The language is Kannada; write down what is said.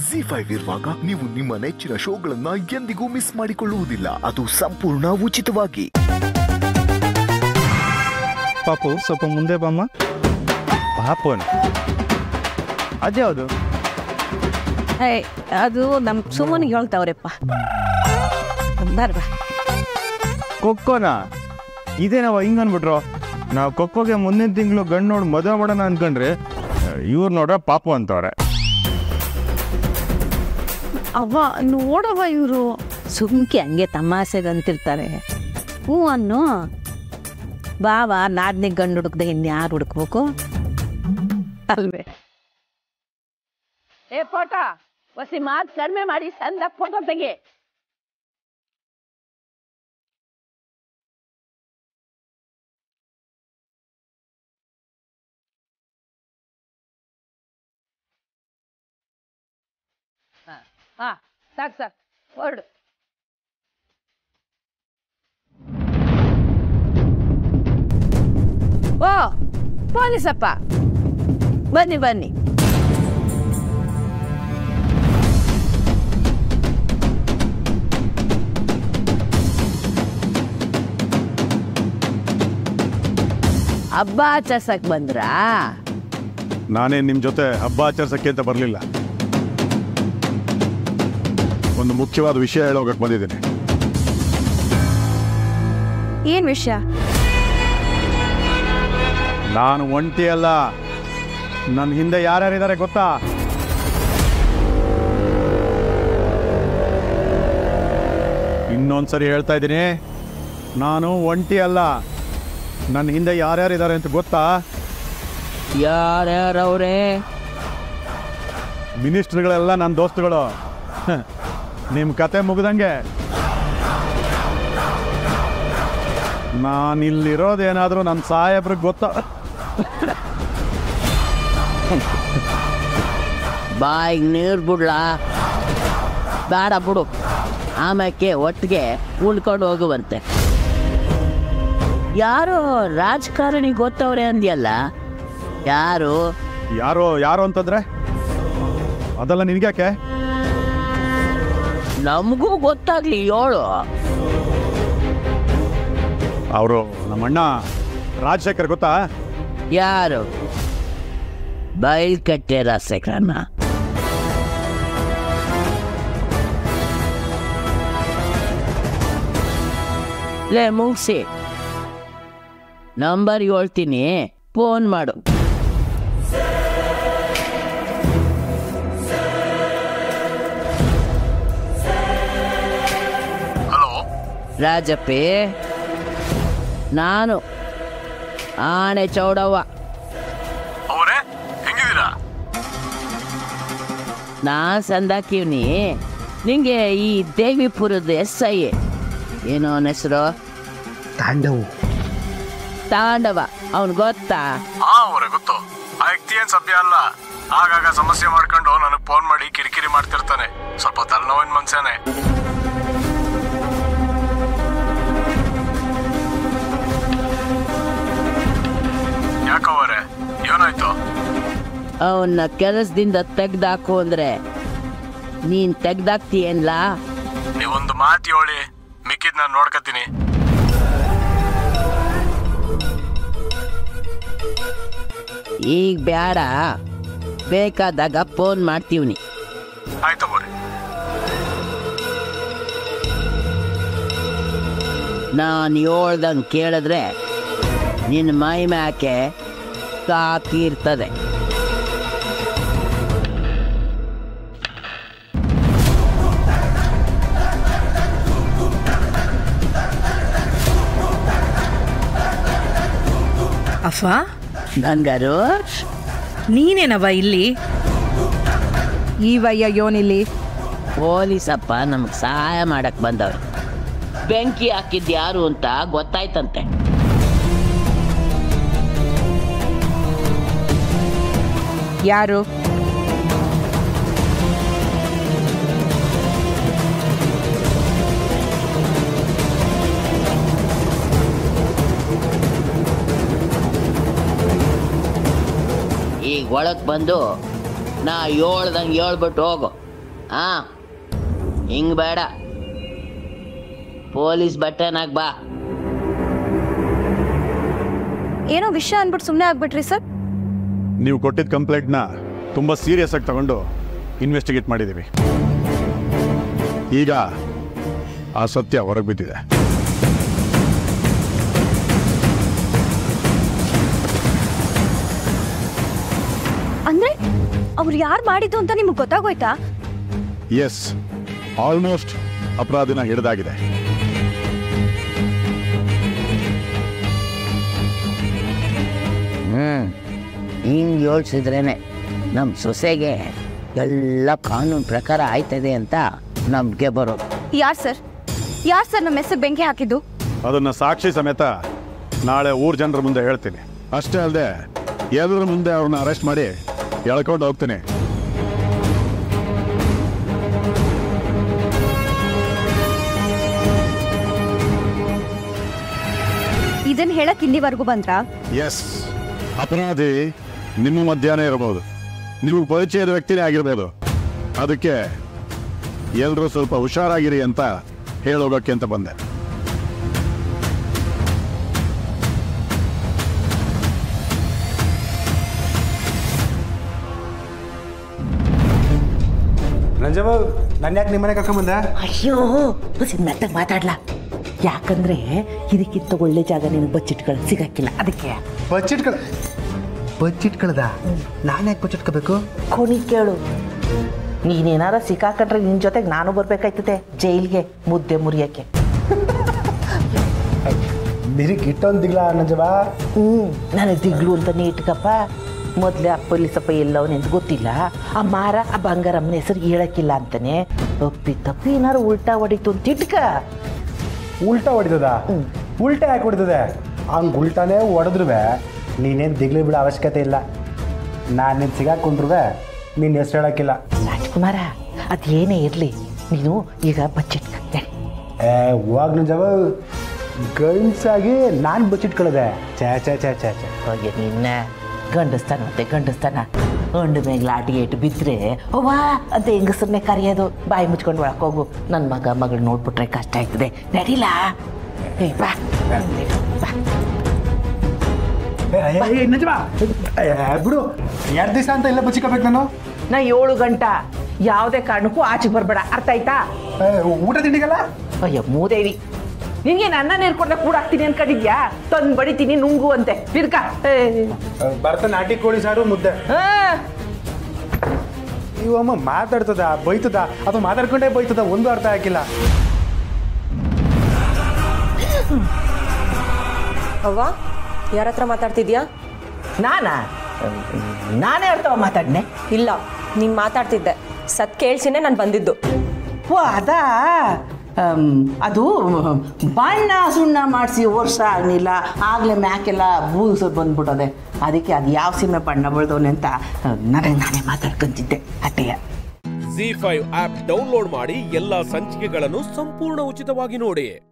ಜಿ ಫೈವ್ ಇರುವಾಗ ನೀವು ನಿಮ್ಮ ನೆಚ್ಚಿನ ಶೋಗಳನ್ನ ಎಂದಿಗೂ ಮಿಸ್ ಮಾಡಿಕೊಳ್ಳುವುದಿಲ್ಲ ಅದು ಸಂಪೂರ್ಣ ಉಚಿತವಾಗಿ ಪಾಪು ಸ್ವಲ್ಪ ಮುಂದೆ ಬಾಮ್ಮ ಪಾಪುನ್ ಅದ್ಯಾವುದು ಹೇ ಅದು ನಮ್ ಸುಮ್ಮನಿಗೆ ಹೇಳ್ತಾವ್ರೆಪ್ಪ ಬಾರ್ ಬಾ ಕೊಕ್ಕೋನಾ ಇದೇನವ ಹಿಂಗ್ ಅನ್ಬಿಟ್ರು ನಾವು ಕೊಕ್ಕೋಗೆ ಮುಂದಿನ ತಿಂಗಳು ಗಂಡು ನೋಡಿ ಮದುವೆ ಮಾಡೋಣ ಅನ್ಕೊಂಡ್ರೆ ಇವ್ರು ನೋಡ್ರ ಪಾಪು ಅಂತವ್ರೆ ಅವ್ವ ನೋಡವ್ವ ಇವರು ಸುಮ್ಕೆ ಹಂಗೆ ತಮಾಷೆಗೆ ಅಂತಿರ್ತಾರೆ ಹ್ಞೂ ಅನ್ನು ಬಾವ ನಾದ್ನಿಗೆ ಗಂಡು ಹುಡುಕ್ದೆ ಇನ್ಯಾರು ಹುಡುಕ್ಬೇಕು ಅಲ್ವೇ ಏ ಫೋಟೋ ಹೊಸಿ ಮಾತು ಕಡಿಮೆ ಮಾಡಿ ಸಂದ ಫೋಟೋ ತೆಗಿ ಹಾ ಸಾಕು ಸರ್ ಹೊರಡು ಓ ಪೊಲೀಸಪ್ಪ ಬನ್ನಿ ಬನ್ನಿ ಹಬ್ಬ ಆಚರ್ಸಕ್ ಬಂದ್ರಾ ನಾನೇ ನಿಮ್ಮ ಜೊತೆ ಹಬ್ಬ ಆಚರಿಸಕ್ಕೆ ಅಂತ ಬರಲಿಲ್ಲ ಒಂದು ಮುಖ್ಯವಾದ ವಿಷಯ ಹೇಳೋಗಕ್ಕೆ ಬಂದಿದ್ದೀನಿ ಏನ್ ವಿಷಯ ನಾನು ಒಂಟಿ ಅಲ್ಲ ನನ್ನ ಹಿಂದೆ ಯಾರ್ಯಾರಿದ್ದಾರೆ ಗೊತ್ತಾ ಇನ್ನೊಂದ್ಸರಿ ಹೇಳ್ತಾ ಇದ್ದೀನಿ ನಾನು ಒಂಟಿ ಅಲ್ಲ ನನ್ನ ಹಿಂದೆ ಯಾರ್ಯಾರಿದ್ದಾರೆ ಅಂತ ಗೊತ್ತಾ ಯಾರ್ಯಾರವ್ರೆ ಮಿನಿಸ್ಟ್ರುಗಳೆಲ್ಲ ನನ್ನ ದೋಸ್ತುಗಳು ನಿಮ್ಮ ಕತೆ ಮುಗ್ದಂಗೆ ನಾನಿಲ್ಲಿರೋದೇನಾದರೂ ನನ್ನ ಸಾಹೇಬ್ರಿಗೆ ಗೊತ್ತಾ ಬಾಯಿಗೆ ನೀರು ಬಿಡ್ಲಾ ಬೇಡ ಬಿಡು ಆಮೇಲೆ ಒಟ್ಟಿಗೆ ಉಳ್ಕೊಂಡು ಹೋಗುವಂತೆ ಯಾರೋ ರಾಜಕಾರಣಿ ಗೊತ್ತವ್ರೆ ಅಂದ್ಯಲ್ಲ ಯಾರು ಯಾರೋ ಯಾರು ಅಂತಂದ್ರೆ ಅದೆಲ್ಲ ನಿನ್ಗ್ಯಾಕೆ ನಮಗೂ ಗೊತ್ತಾಗ್ಲಿ ಏಳು ಅವರು ನಮ್ಮಣ್ಣ ರಾಜಶೇಖರ್ ಗೊತ್ತಾ ಯಾರು ಬೈಲ್ಕಟ್ಟೆ ರಾಜಶೇಖರನ್ನ ಲೇ ಮುಗಿಸಿ ನಂಬರ್ ಹೇಳ್ತೀನಿ ಫೋನ್ ಮಾಡು ಹಲೋ ರಾಜಪ್ಪಿ ನಾನು ಆಣೆ ಚೌಡವ್ವ ಅವರೇ ಹೆಂಗಿದ್ದೀರಾ ನಾ ಸಂದಾಕಿವ್ನಿ ನಿಂಗೆ ಈ ದೇವಿಪುರದ ಎಸ್ ಐ ಏನೋ ಅವನ ಹೆಸರು ತಾಂಡವು ತಾಂಡವ ಅವನ್ ಗೊತ್ತಾ ಹಾ ಅವರೇ ಗೊತ್ತು ಆ ವ್ಯಕ್ತಿ ಏನ್ ಸಭ್ಯ ಅಲ್ಲ ಆಗಾಗ ಸಮಸ್ಯೆ ಮಾಡ್ಕೊಂಡು ನನಗೆ ಫೋನ್ ಮಾಡಿ ಕಿರಿಕಿರಿ ಮಾಡ್ತಿರ್ತಾನೆ ಸ್ವಲ್ಪ ತಲೆನೋವಿನ ಮನ್ಸೇನೆ ಯಾಕವರೇ ಏನಾಯ್ತು ಅವನ್ನ ಕೆಲಸದಿಂದ ತೆಗ್ದಾಕು ಅಂದ್ರೆ ನೀನ್ ತೆಗ್ದಾಕ್ತೀಯನ್ಲ ನೀವೊಂದು ಮಾತು ಹೇಳಿ ಮಿಕ್ಕಿದ್ ನಾನು ನೋಡ್ಕತೀನಿ ಈಗ ಬೇಡ ಬೇಕಾದಾಗ ಫೋನ್ ಮಾಡ್ತೀವ್ನಿ ಆಯ್ತು ಬೋರಿ ನಾನು ಹೇಳ್ದಂಗೆ ಕೇಳಿದ್ರೆ ನಿನ್ನ ಮೈ ಮ್ಯಾಕೆ ಕಾಕಿರ್ತದೆ ಅಫ ಗಂಗಾರು ನೀನೇನವ ಇಲ್ಲಿ ಈ ವಯ್ಯ ಯೋನಿಲ್ಲಿ ಪೊಲೀಸಪ್ಪ ನಮಗೆ ಸಹಾಯ ಮಾಡಕ್ ಬಂದವ್ರು ಬೆಂಕಿ ಹಾಕಿದ್ ಯಾರು ಅಂತ ಗೊತ್ತಾಯ್ತಂತೆ ಯಾರು ಈಗ ಒಳಗ್ ಬಂದು ನಾ ಹೇಳ್ದಂಗೆ ಹೇಳ್ಬಿಟ್ಟು ಹೋಗು ಹಾ ಹಿಂಗ್ ಬೇಡ ಪೊಲೀಸ್ ಬಟ್ಟೆನಾಗ್ ಬಾ ಏನೋ ವಿಷಯ ಅಂದ್ಬಿಟ್ಟು ಸುಮ್ಮನೆ ಆಗ್ಬಿಟ್ರಿ ಸರ್ ನೀವು ಕೊಟ್ಟಿದ್ದ ಕಂಪ್ಲೇಂಟ್ನ ತುಂಬ ಸೀರಿಯಸ್ ಆಗಿ ತಗೊಂಡು ಇನ್ವೆಸ್ಟಿಗೇಟ್ ಮಾಡಿದ್ದೀವಿ ಈಗ ಆ ಸತ್ಯ ಹೊರಗೆ ಬಿದ್ದಿದೆ ಅಂದ್ರೆ ಅವ್ರು ಯಾರು ಮಾಡಿದ್ದು ಅಂತ ನಿಮ್ಗೆ ಗೊತ್ತಾಗೋಯ್ತಾ ಎಸ್ ಆಲ್ಮೋಸ್ಟ್ ಅಪರಾಧಿನ ಹಿಡಿದಾಗಿದೆ ಹ್ಮ್ ಹಿಂಗ್ ಯೋಚಿಸಿದ್ರೇನೆ ನಮ್ಮ ಸೊಸೆಗೆ ಎಲ್ಲ ಕಾನೂನು ಪ್ರಕಾರ ಆಯ್ತದೆ ಅಂತ ನಂಬಿಕೆ ಬರೋದು ಯಾರು ಸರ್ ಯಾರು ಸರ್ ನಮ್ಮ ಹೆಸರು ಬೆಂಕಿ ಹಾಕಿದ್ದು ಅದನ್ನು ಸಾಕ್ಷಿ ಸಮೇತ ನಾಳೆ ಊರ್ ಜನರ ಮುಂದೆ ಹೇಳ್ತೀನಿ ಅಷ್ಟೇ ಅಲ್ಲದೆ ಎಲ್ಲರ ಮುಂದೆ ಅವ್ರನ್ನ ಅರೆಸ್ಟ್ ಮಾಡಿ ಎಳ್ಕೊಂಡು ಹೋಗ್ತೀನಿ ಇದನ್ನ ಹೇಳಕ್ ಇಲ್ಲಿವರೆಗೂ ಬಂದ್ರಾ ಎಸ್ ಅಪರಾಧಿ ನಿಮ್ಮ ಮಧ್ಯಾಹ್ನ ಇರಬಹುದು ನೀವು ಪರಿಚಯದ ವ್ಯಕ್ತಿನೇ ಆಗಿರ್ಬೋದು ಅದಕ್ಕೆ ಎಲ್ಲರೂ ಸ್ವಲ್ಪ ಹುಷಾರಾಗಿರಿ ಅಂತ ಹೇಳೋಗಕ್ಕೆ ಅಂತ ಬಂದೆ ನಂಜಮ್ಮ ನನ್ನ ಯಾಕೆ ನಿಮ್ಮನೆ ಕರ್ಕೊಂಬಂದೆ ಅಯ್ಯೋ ಮೆತ್ತಗೆ ಮಾತಾಡ್ಲಾ ಯಾಕಂದ್ರೆ ಇದಕ್ಕಿಂತ ಒಳ್ಳೆ ಜಾಗ ನಿನಗೆ ಬಚ್ಚಿಟ್ಕೊಳ್ಳೋಕೆ ಸಿಗಕ್ಕಿಲ್ಲ ಅದಕ್ಕೆ ಬಚ್ಚಿಟ್ಕಳ ಬಚ್ಚಿಟ್ಕಳ್ದ ನಾನು ಯಾಕೆ ಬಚ್ಚಿಟ್ಕೋಬೇಕು ಕೊನಿ ಕೇಳು ನೀನೇನಾರ ಸಿಕ್ಕಾಕೊಂಡ್ರೆ ನಿನ್ನ ಜೊತೆಗೆ ನಾನು ಬರ್ಬೇಕಾಯ್ತದೆ ಜೈಲ್ಗೆ ಮುದ್ದೆ ಮುರಿಯಕ್ಕೆ ನಿನಗೆ ಇಟ್ಟೊಂದಿಗ್ಲ ನಂಜವ ಹ್ಞೂ ನನಗೆ ದಿಗ್ಲು ಅಂತ ಇಟ್ಕಪ್ಪ ಮೊದಲೇ ಆ ಪೊಲೀಸಪ್ಪ ಎಲ್ಲವನೆಂತ ಗೊತ್ತಿಲ್ಲ ಆ ಮಾರ ಆ ಬಂಗಾರಮ್ಮನ ಹೆಸರು ಹೇಳಕ್ಕಿಲ್ಲ ಅಂತಾನೆ ತಪ್ಪಿ ತಪ್ಪಿ ಏನಾರು ಉಲ್ಟಾ ಹೊಡಿತು ಅಂತ ಇಟ್ಕ ಉಲ್ಟಾ ಹೊಡಿತದ ಉಲ್ಟಾ ಯಾಕೆ ಹೊಡಿತದೆ ಹಂಗೆ ಉಲ್ಟಾನೇ ಹೊಡೆದ್ರು ನೀನೇನು ದಿಗ್ಲಿ ಬಿಡೋ ಅವಶ್ಯಕತೆ ಇಲ್ಲ ನಾನು ನಿನ್ನ ಸಿಗಾಕೊಂಡ್ರು ನೀನು ಹೆಸರು ಹೇಳೋಕ್ಕಿಲ್ಲ ರಾಜ್ಕುಮಾರ ಅದೇನೇ ಇರಲಿ ನೀನು ಈಗ ಬಚ್ಚಿಟ್ಕ ಹೇಳಿ ಏ ಹೋಗ್ ನಿಜವ ಗಂಡ್ಸಾಗಿ ನಾನು ಬಚ್ಚಿಟ್ಕೊಳ್ಳೋದೆ ಛೇ ಛೇ ಛೇ ಛೇ ಛೇ ಹೋಗಿ ನಿನ್ನ ಗಂಡಸ್ತಾನ ಮತ್ತೆ ಗಂಡಸ್ತಾನ ಹಣ್ಣು ಮೇಲೆ ಲಾಟಿಗೆ ಇಟ್ಟು ಬಿದ್ದರೆ ಅವ್ವಾ ಅಂತ ಹೆಂಗಸರನ್ನೇ ಕರೆಯೋದು ಬಾಯಿ ಮುಚ್ಕೊಂಡು ಒಳಕ್ಕೆ ಹೋಗು ನನ್ನ ಮಗ ಮಗಳು ನೋಡ್ಬಿಟ್ರೆ ಕಷ್ಟ ಆಯ್ತದೆ ನಡಿಲ್ಲ ಏ ಬಾ ಬಾ ನಿಜವಾ ಬಿಡು ಎರಡು ದಿವಸ ಅಂತ ಎಲ್ಲ ಬಚ್ಚಿಕೋಬೇಕು ನಾನು ನಾ ಏಳು ಗಂಟ ಯಾವುದೇ ಕಾರಣಕ್ಕೂ ಆಚೆಗೆ ಬರಬೇಡ ಅರ್ಥ ಆಯ್ತಾ ಏ, ಊಟ ತಿಂಡಿಗಲ್ಲ ಅಯ್ಯೋ ಮೂದೇವಿ ನಿನಗೆ ನನ್ನ ನೀರ್ಕೊಡ್ದೆ ಕೂಡಾಕ್ತೀನಿ ಅನ್ಕೊಂಡಿದ್ಯಾ ತಂದು ಬಡಿತೀನಿ ನುಂಗು ಅಂತೆ ತಿರ್ಕ ಬರ್ತ ನಾಟಿ ಕೋಳಿ ಸಾರು ಮುದ್ದೆ ಇವಮ್ಮ ಮಾತಾಡ್ತದ ಬೈತದ ಅಥವಾ ಮಾತಾಡ್ಕೊಂಡೇ ಬೈತದ ಒಂದು ಅರ್ಥ ಆಗಿಲ್ಲ ಅವ್ವ ಯಾರ ಹತ್ರ ಮಾತಾಡ್ತಿದ್ಯಾ ನಾನಾ ನಾನೇ ಹೇಳ್ತಾವ ಮಾತಾಡ್ನೆ ಇಲ್ಲ ನೀನು ಮಾತಾಡ್ತಿದ್ದೆ ಸತ್ ಕೇಳ್ಸಿನೇ ನಾನು ಬಂದಿದ್ದು ಓ ಅದಾ ಅಮ್, ಅದು ಬಣ್ಣ ಸುಣ್ಣ ಮಾಡಿಸಿ ವರ್ಷ ಆಗಲಿಲ್ಲ ಆಗಲೇ ಮ್ಯಾಕೆಲ್ಲ ಬೂಸು ಬಂದ್ಬಿಟ್ಟದೆ ಅದಕ್ಕೆ ಅದು ಯಾವ ಸೀಮೆ ಬಣ್ಣ ಬೆಳೆದವನೆ ಅಂತ ನನಗೆ ನಾನೇ ಮಾತಾಡ್ಕೊಂತಿದ್ದೆ ಅಟ್ಟೆಯ ಜಿ ಫೈವ್ ಆಪ್ ಡೌನ್ಲೋಡ್ ಮಾಡಿ ಎಲ್ಲಾ ಸಂಚಿಕೆಗಳನ್ನು ಸಂಪೂರ್ಣ ಉಚಿತವಾಗಿ ನೋಡಿ